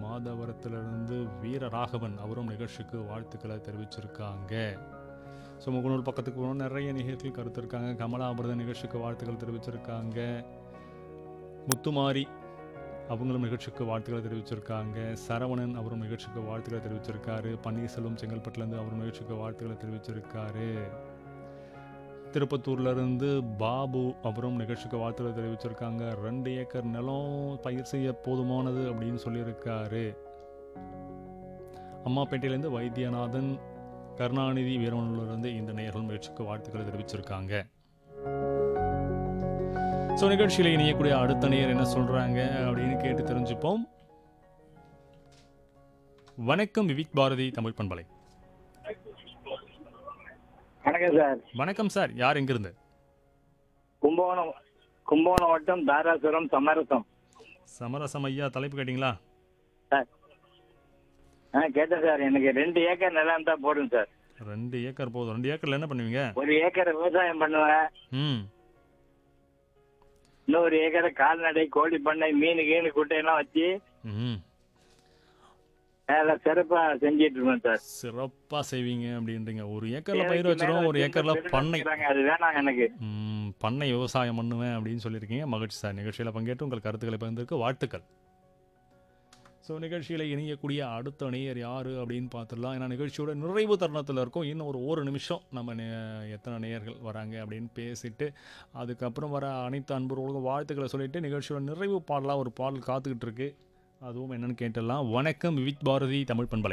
மாதவரத்திலிருந்து வீரராகவன் அவரும் நிகழ்ச்சிக்கு வாழ்த்துக்களை தெரிவிச்சிருக்காங்க ஸோ முகநூல் பக்கத்துக்கு போனோம் நிறைய நிகழ்ச்சிகள் கருத்து இருக்காங்க கமலாபிரதன் நிகழ்ச்சிக்கு வாழ்த்துக்கள் தெரிவிச்சிருக்காங்க முத்துமாரி அவங்களும் நிகழ்ச்சிக்கு வாழ்த்துக்களை தெரிவிச்சிருக்காங்க சரவணன் அவரும் நிகழ்ச்சிக்கு வாழ்த்துக்களை தெரிவிச்சிருக்காரு பன்னீர்செல்வம் செங்கல்பட்டுலேருந்து அவரும் நிகழ்ச்சிக்கு வாழ்த்துக்களை தெரிவிச்சிருக்காரு திருப்பத்தூர்ல இருந்து பாபு அவரும் நிகழ்ச்சிக்கு வாழ்த்துக்களை தெரிவிச்சிருக்காங்க ரெண்டு ஏக்கர் நிலம் பயிர் செய்ய போதுமானது அப்படின்னு சொல்லியிருக்காரு அம்மாப்பேட்டையிலேருந்து வைத்தியநாதன் கருணாநிதி வீரமனூர்லேருந்து இந்த நேயர்கள் நிகழ்ச்சிக்கு வாழ்த்துக்களை தெரிவிச்சிருக்காங்க ஸோ நிகழ்ச்சியில் இணையக்கூடிய அடுத்த நேயர் என்ன சொல்றாங்க அப்படின்னு கேட்டு தெரிஞ்சுப்போம் வணக்கம் விவிக் பாரதி தமிழ் பண்பலை வணக்கம் சார் வணக்கம் சார் யார் எங்கிருந்து கும்பகோணம் கும்பகோணம் வட்டம் தாராசுரம் சமரசம் சமரசம் ஐயா தலைப்பு கேட்டிங்களா சார் ஆ கேட்டேன் சார் எனக்கு ரெண்டு ஏக்கர் நிலம் தான் போடும் சார் ரெண்டு ஏக்கர் போதும் ரெண்டு ஏக்கர்ல என்ன பண்ணுவீங்க ஒரு ஏக்கர் விவசாயம் பண்ணுவேன் ம் இன்னொரு ஏக்கரை கால்நடை கோழி பண்ணை மீன் கீனு குட்டையெல்லாம் வச்சு ம் எல்லாம் சிறப்பா செஞ்சிட்டு இருப்பேன் சார் சிறப்பாக செய்வீங்க அப்படின்றீங்க ஒரு ஏக்கர்ல பயிர் வச்சிரும் ஒரு ஏக்கர்ல பண்ணை வச்சிருக்காங்க, அது வேணாம் எனக்கு ம், பண்ணை விவசாயம் பண்ணுவேன் அப்படின்னு சொல்லியிருக்கீங்க மகிழ்ச்சி சார் நிகழ்ச்சியில் பங்கேற்று உங்கள் கருத்துக்களை பகிர்ந்திருக்கு வாழ்த்துக்கள் ஸோ நிகழ்ச்சியில் இணையக்கூடிய அடுத்த நேயர் யார் அப்படின்னு பார்த்துடலாம் ஏன்னா நிகழ்ச்சியோட நிறைவு தருணத்தில் இருக்கும் இன்னும் ஒரு ஒரு நிமிஷம் நம்ம நே- எத்தனை நேயர்கள் வராங்க அப்படின்னு பேசிட்டு அதுக்கப்புறம் வர அனைத்து அன்பர்களுக்கும் வாழ்த்துக்களை சொல்லிட்டு நிகழ்ச்சியோட நிறைவு பாடலாக ஒரு பாடல் காத்துக்கிட்டு இருக்கு அதுவும் என்னன்னு கேட்டுடலாம் வணக்கம் விவித் பாரதி தமிழ் பண்பலை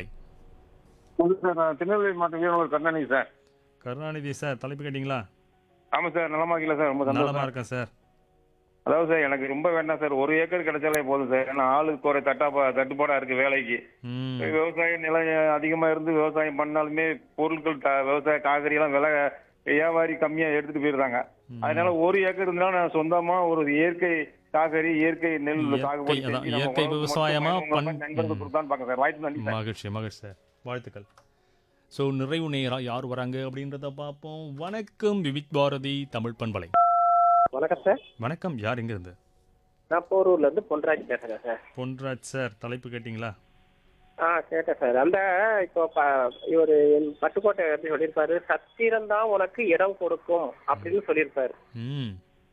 வணக்கம் சார் நான் திருநெல்வேலி மாவட்டம் வீரனூர் கருணாநிதி சார் கருணாநிதி சார் தலைப்பு கேட்டிங்களா ஆமாம் சார் நலமா இருக்கல சார் ரொம்ப நலமா சந்தோஷம் இருக்கேன் சார் அதாவது சார் எனக்கு ரொம்ப வேண்டாம் சார் ஒரு ஏக்கர் கிடைச்சாலே போதும் சார் ஏன்னா ஆளுக்கு குறை தட்டாப்பா தட்டுப்பாடா இருக்கு வேலைக்கு ம் விவசாய நிலம் அதிகமா இருந்து விவசாயம் பண்ணாலுமே பொருட்கள் த- விவசாய காய்கறி எல்லாம் விலை வியாபாரி கம்மியா எடுத்துட்டு போயிருந்தாங்க அதனால ஒரு ஏக்கர் இருந்தாலும் நான் சொந்தமா ஒரு இயற்கை காய்கறி இயற்கை நெல் இயற்கை, சாகுபடி அதான், செஞ்சு நம்ம இயற்கை உணவுக்கு விவசாயமா மட்டும் உங்க பண்- மாதிரி நண்பர்களுக்கு ம். கொடுத்தான்னு பார்க்க சார் வாய்ப்பு நன்றி சார் மகிழ்ச்சி மகிழ்ச்சி சார் வாழ்த்துக்கள் ஸோ நிறைவு நேரா யார் வராங்க அப்படின்றத பார்ப்போம் வணக்கம் விவிக் பாரதி தமிழ் பண்பலை வணக்கம் சார் வணக்கம் யார் எங்கிருந்து நான் போரூர்ல இருந்து பொன்ராஜ் பேசுறேன் சார் பொன்ராஜ் சார் தலைப்பு கேட்டிங்களா ஆ கேட்டேன் சார் அந்த இப்போ ப- இவரு என் பட்டுக்கோட்டை வந்து சொல்லியிருப்பாரு சத்திரம் தான் உனக்கு இடம் கொடுக்கும் அப்படின்னு சொல்லியிருப்பாரு ம்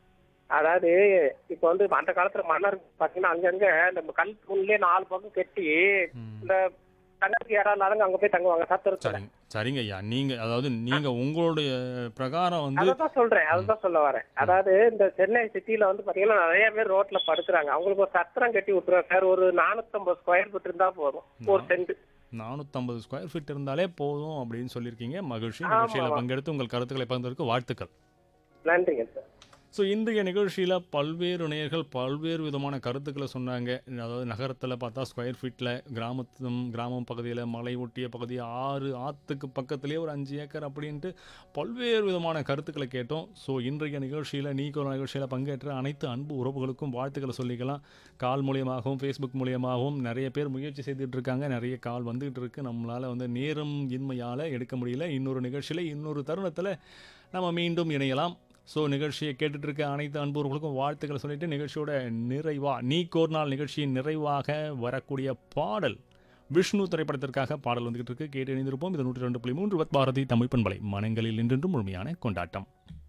அதாவது இப்போ வந்து அந்த காலத்துல மன்னர் பாத்தீங்கன்னா அங்கங்க இந்த கல் தூண்லயே நாலு பக்கம் கட்டி ம். இந்த தங்கத்துக்கு யாராவது இல்லாதவங்க அங்க போய் தங்குவாங்க சத்திரத்துல சரிங்க சரிங்க ஐயா நீங்க அதாவது நீங்க உங்களுடைய பிரகாரம் வந்து அதான் சொல்றேன் அதுதான் சொல்ல வரேன் அதாவது இந்த சென்னை சிட்டில வந்து பாத்தீங்கன்னா நிறைய பேர் ரோட்ல படுக்கிறாங்க அவங்களுக்கு ஒரு சத்திரம் கட்டி விட்டுருவாங்க சார் ஒரு நானூத்தம்பது ஸ்கொயர் ஃபீட் இருந்தா போதும் ஒரு சென்ட் நானூற்றம்பது ஸ்கொயர் ஃபீட் இருந்தாலே போதும் அப்படின்னு சொல்லியிருக்கீங்க மகிழ்ச்சி ஆமா, நிகழ்ச்சியில் ஆமா. பங்கெடுத்து உங்கள் கருத்துக்களை பகிர்ந்ததற்கு வாழ்த்துக்கள் நன்றிங்க சார் ஸோ இன்றைய நிகழ்ச்சியில் பல்வேறு நேயர்கள் பல்வேறு விதமான கருத்துக்களை சொன்னாங்க அதாவது நகரத்தில் பார்த்தா ஸ்கொயர் ஃபீட்டில் கிராமத்தும் கிராமம் பகுதியில் மலை ஒட்டிய பகுதி ஆறு ஆற்றுக்கு பக்கத்துலேயே ஒரு அஞ்சு ஏக்கர் அப்படின்ட்டு பல்வேறு விதமான கருத்துக்களை கேட்டோம் ஸோ இன்றைய நிகழ்ச்சியில் நீக்கு ஒரு நிகழ்ச்சியில் பங்கேற்ற அனைத்து அன்பு உறவுகளுக்கும் வாழ்த்துக்களை சொல்லிக்கலாம் கால் மூலியமாகவும் ஃபேஸ்புக் மூலியமாகவும் நிறைய பேர் முயற்சி செய்துட்டு இருக்காங்க நிறைய கால் வந்துகிட்டு இருக்கு நம்மளால் வந்து நேரம் இன்மையால் எடுக்க முடியல இன்னொரு நிகழ்ச்சியில் இன்னொரு தருணத்தில் நம்ம மீண்டும் இணையலாம் ஸோ நிகழ்ச்சியை கேட்டுட்டு இருக்க அனைத்து அன்பர்களுக்கும் வாழ்த்துக்களை சொல்லிட்டு நிகழ்ச்சியோட நிறைவா நீ கோர் நாள் நிகழ்ச்சியின் நிறைவாக வரக்கூடிய பாடல் விஷ்ணு திரைப்படத்திற்காக பாடல் வந்துகிட்டு இருக்கு கேட்டு இணைந்திருப்போம் இது நூற்றி ரெண்டு புள்ளி மூன்று பாரதி தமிழ் பண்பலை மனங்களில் நின்றென்றும் முழுமையான கொண்டாட்டம்